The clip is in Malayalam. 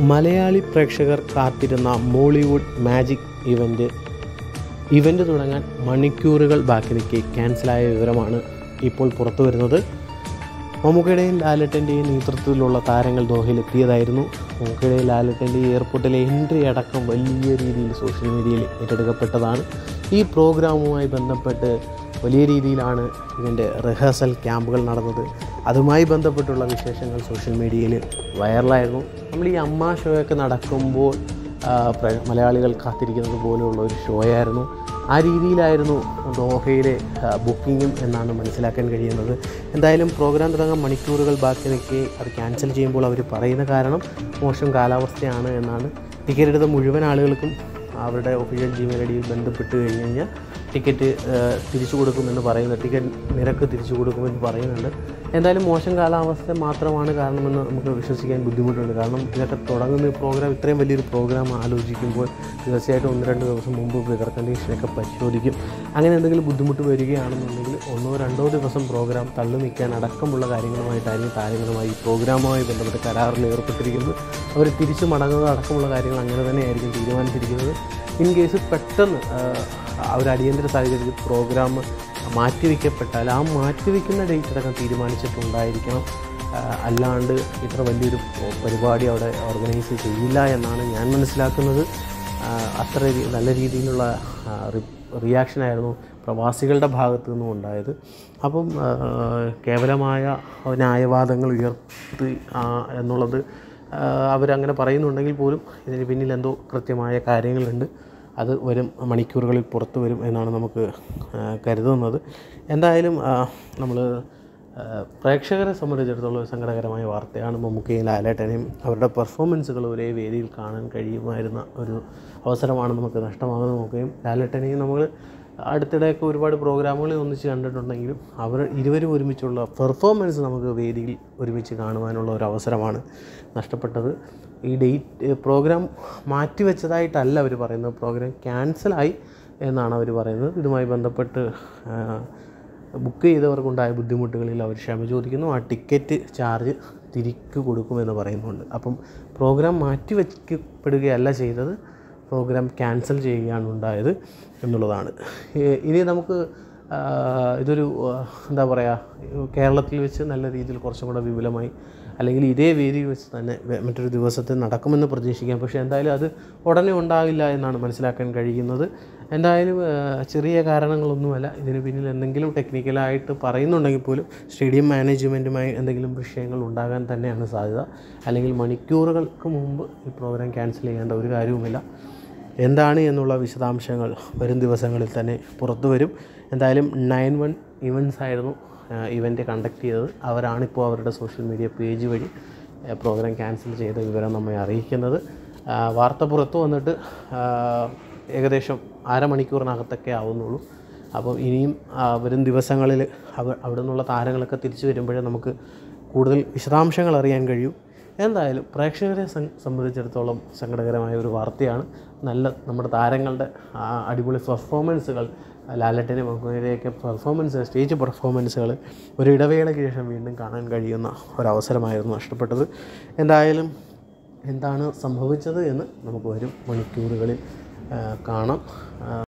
മലയാളി പ്രേക്ഷകർ കാത്തിരുന്ന മോളിവുഡ് മാജിക് ഇവൻ്റ് ഇവൻ്റ് തുടങ്ങാൻ മണിക്കൂറുകൾ ബാക്കി നിൽക്കെ ക്യാൻസലായ വിവരമാണ് ഇപ്പോൾ പുറത്തു വരുന്നത് മമ്മൂക്കയുടെയും ലാലട്ടൻ്റെയും നേതൃത്വത്തിലുള്ള താരങ്ങൾ ദോഹയിലെത്തിയതായിരുന്നു മമ്മൂക്കയുടെയും ലാലട്ടൻ്റെയും എയർപോർട്ടിലെ എൻട്രി അടക്കം വലിയ രീതിയിൽ സോഷ്യൽ മീഡിയയിൽ ഏറ്റെടുക്കപ്പെട്ടതാണ് ഈ പ്രോഗ്രാമുമായി ബന്ധപ്പെട്ട് വലിയ രീതിയിലാണ് ഇതിൻ്റെ റിഹേഴ്സൽ ക്യാമ്പുകൾ നടന്നത് അതുമായി ബന്ധപ്പെട്ടുള്ള വിശേഷങ്ങൾ സോഷ്യൽ മീഡിയയിൽ വൈറലായിരുന്നു നമ്മൾ ഈ അമ്മ ഷോയൊക്കെ നടക്കുമ്പോൾ ആ, പ്ര- മലയാളികൾ കാത്തിരിക്കുന്നത് പോലെയുള്ള ഒരു ഷോയായിരുന്നു ആ രീതിയിലായിരുന്നു ദോഹയിലെ ആ, ബുക്കിങ്ങും എന്നാണ് മനസ്സിലാക്കാൻ കഴിയുന്നത് എന്തായാലും പ്രോഗ്രാം തുടങ്ങാൻ മണിക്കൂറുകൾ ബാക്കി നിൽക്കെ അത് ക്യാൻസൽ ചെയ്യുമ്പോൾ അവർ പറയുന്ന കാരണം മോശം കാലാവസ്ഥയാണ് എന്നാണ് ടിക്കറ്റ് എടുത്ത മുഴുവൻ ആളുകൾക്കും അവരുടെ ഒഫീഷ്യൽ ജിമെയിൽ ഐ ഡിയിൽ ബന്ധപ്പെട്ട് കഴിഞ്ഞ് കഴിഞ്ഞാൽ ടിക്കറ്റ് തിരിച്ചു കൊടുക്കുമെന്ന് പറയുന്നു ടിക്കറ്റ് നിരക്ക് തിരിച്ചു കൊടുക്കുമെന്ന് പറയുന്നുണ്ട് എന്തായാലും മോശം കാലാവസ്ഥ മാത്രമാണ് കാരണമെന്ന് നമുക്ക് വിശ്വസിക്കാൻ ബുദ്ധിമുട്ടുണ്ട് കാരണം ഇതൊക്കെ തുടങ്ങുന്ന ഈ പ്രോഗ്രാം ഇത്രയും വലിയൊരു പ്രോഗ്രാം ആലോചിക്കുമ്പോൾ തീർച്ചയായിട്ടും ഒന്ന് രണ്ട് ദിവസം മുമ്പ് വെതർ കണ്ടീഷനൊക്കെ പരിശോധിക്കും അങ്ങനെ എന്തെങ്കിലും ബുദ്ധിമുട്ട് വരികയാണെന്നുണ്ടെങ്കിൽ ഒന്നോ രണ്ടോ ദിവസം പ്രോഗ്രാം തള്ളി നിൽക്കാൻ അടക്കമുള്ള കാര്യങ്ങളുമായിട്ടായിരിക്കും താരങ്ങളുമായി ഈ പ്രോഗ്രാമുമായി ബന്ധപ്പെട്ട് കരാറിൽ ഏർപ്പെട്ടിരിക്കുന്നത് അവർ തിരിച്ചു മടങ്ങുന്നത് അടക്കമുള്ള കാര്യങ്ങൾ അങ്ങനെ തന്നെയായിരിക്കും തീരുമാനിച്ചിരിക്കുന്നത് ഇൻ കേസ് പെട്ടെന്ന് ആ ഒരു അടിയന്തര സാഹചര്യത്തിൽ പ്രോഗ്രാം മാറ്റിവെക്കപ്പെട്ടാൽ ആ മാറ്റിവെക്കുന്ന ഡേറ്റ് അടക്കം തീരുമാനിച്ചിട്ടുണ്ടായിരിക്കണം ആ, അല്ലാണ്ട് ഇത്ര വലിയൊരു പരിപാടി അവിടെ ഓർഗനൈസ് ചെയ്യില്ല എന്നാണ് ഞാൻ മനസ്സിലാക്കുന്നത് ആ, അത്ര രീ- നല്ല രീതിയിലുള്ള റിയാക്ഷനായിരുന്നു പ്രവാസികളുടെ ഭാഗത്തു നിന്നും ഉണ്ടായത് അപ്പം ആ, കേവലമായ ന്യായവാദങ്ങൾ ഉയർത്തി ആ, എന്നുള്ളത് ആ, അവരങ്ങനെ പറയുന്നുണ്ടെങ്കിൽ പോലും ഇതിന് പിന്നിൽ എന്തോ കൃത്യമായ കാര്യങ്ങളുണ്ട് അത് വരും മണിക്കൂറുകളിൽ പുറത്തു വരും എന്നാണ് നമുക്ക് ആ, കരുതുന്നത് എന്തായാലും നമ്മൾ പ്രേക്ഷകരെ സംബന്ധിച്ചിടത്തോളം ഒരു സങ്കടകരമായ വാർത്തയാണ് മമ്മൂക്കയും ലാലേട്ടനെയും അവരുടെ പെർഫോമൻസുകൾ ഒരേ വേദിയിൽ കാണാൻ കഴിയുമായിരുന്ന ഒരു അവസരമാണ് നമുക്ക് നഷ്ടമാകുന്നത് മമ്മൂക്കയും ലാലേട്ടനെയും നമ്മൾ അടുത്തിടെയൊക്കെ ഒരുപാട് പ്രോഗ്രാമുകളിൽ ഒന്നിച്ച് കണ്ടിട്ടുണ്ടെങ്കിലും അവർ ഇരുവരും ഒരുമിച്ചുള്ള പെർഫോമൻസ് നമുക്ക് വേദിയിൽ ഒരുമിച്ച് കാണുവാനുള്ള ഒരു അവസരമാണ് നഷ്ടപ്പെട്ടത് ഈ ഡേറ്റ് പ്രോഗ്രാം മാറ്റിവെച്ചതായിട്ടല്ല അവർ പറയുന്നത് പ്രോഗ്രാം ക്യാൻസലായി എന്നാണ് അവർ പറയുന്നത് ഇതുമായി ബന്ധപ്പെട്ട് ആ, ബുക്ക് ചെയ്തവർക്കുണ്ടായ ബുദ്ധിമുട്ടുകളിൽ അവർ ക്ഷമ ചോദിക്കുന്നു ആ ടിക്കറ്റ് ചാർജ് തിരിക്ക് കൊടുക്കുമെന്ന് പറയുന്നുണ്ട് അപ്പം പ്രോഗ്രാം മാറ്റിവെക്കപ്പെടുകയല്ല ചെയ്തത് പ്രോഗ്രാം ക്യാൻസൽ ചെയ്യുകയാണ് ഉണ്ടായത് എന്നുള്ളതാണ് ഏ- ഇനി നമുക്ക് ആ, ഇതൊരു ആ, എന്താ പറയുക കേരളത്തിൽ വെച്ച് നല്ല രീതിയിൽ കുറച്ചും കൂടെ വിപുലമായി അല്ലെങ്കിൽ ഇതേ വേദിയിൽ വെച്ച് തന്നെ വെ- മറ്റൊരു ദിവസത്തിൽ നടക്കുമെന്ന് പ്രതീക്ഷിക്കാം പക്ഷേ എന്തായാലും അത് ഉടനെ ഉണ്ടാകില്ല എന്നാണ് മനസ്സിലാക്കാൻ കഴിയുന്നത് എന്തായാലും ആ, ചെറിയ കാരണങ്ങളൊന്നുമല്ല ഇതിന് പിന്നിൽ എന്തെങ്കിലും ടെക്നിക്കലായിട്ട് പറയുന്നുണ്ടെങ്കിൽ പോലും സ്റ്റേഡിയം മാനേജ്മെൻറ്റുമായി എന്തെങ്കിലും വിഷയങ്ങൾ ഉണ്ടാകാൻ തന്നെയാണ് സാധ്യത അല്ലെങ്കിൽ മണിക്കൂറുകൾക്ക് മുമ്പ് ഈ പ്രോഗ്രാം ക്യാൻസൽ ചെയ്യേണ്ട ഒരു കാര്യവുമില്ല എന്താണ് എന്നുള്ള വിശദാംശങ്ങൾ വരും ദിവസങ്ങളിൽ തന്നെ പുറത്തു വരും എന്തായാലും നയൻ വൺ ഇവൻസ് ആയിരുന്നു ഇവൻ്റ് കണ്ടക്ട് ചെയ്തത് അവരാണിപ്പോൾ അവരുടെ സോഷ്യൽ മീഡിയ പേജ് വഴി ആ, പ്രോഗ്രാം ക്യാൻസൽ ചെയ്ത വിവരം നമ്മെ അറിയിക്കുന്നത് ആ, വാർത്ത പുറത്തു വന്നിട്ട് ആ, ഏകദേശം അരമണിക്കൂറിനകത്തൊക്കെ ആവുന്നുള്ളൂ അപ്പം ഇനിയും ആ, വരും ദിവസങ്ങളിൽ അവ അവിടെ നിന്നുള്ള താരങ്ങളൊക്കെ തിരിച്ചു വരുമ്പോഴേ നമുക്ക് കൂടുതൽ വിശദാംശങ്ങൾ അറിയാൻ കഴിയും എന്തായാലും പ്രേക്ഷകരെ സം- സംബന്ധിച്ചിടത്തോളം സങ്കടകരമായ ഒരു വാർത്തയാണ് നല്ല നമ്മുടെ താരങ്ങളുടെ ആ അടിപൊളി പെർഫോമൻസുകൾ ലാലട്ടിനെ മക്കുവിൻ്റെയൊക്കെ പെർഫോമൻസ് സ്റ്റേജ് പെർഫോമൻസുകൾ ഒരു ഇടവേളയ്ക്ക് ശേഷം വീണ്ടും കാണാൻ കഴിയുന്ന ഒരവസരമായിരുന്നു നഷ്ടപ്പെട്ടത് എന്തായാലും എന്താണ് സംഭവിച്ചത് എന്ന് നമുക്ക് വരും മണിക്കൂറുകളിൽ ആ, കാണാം ആ,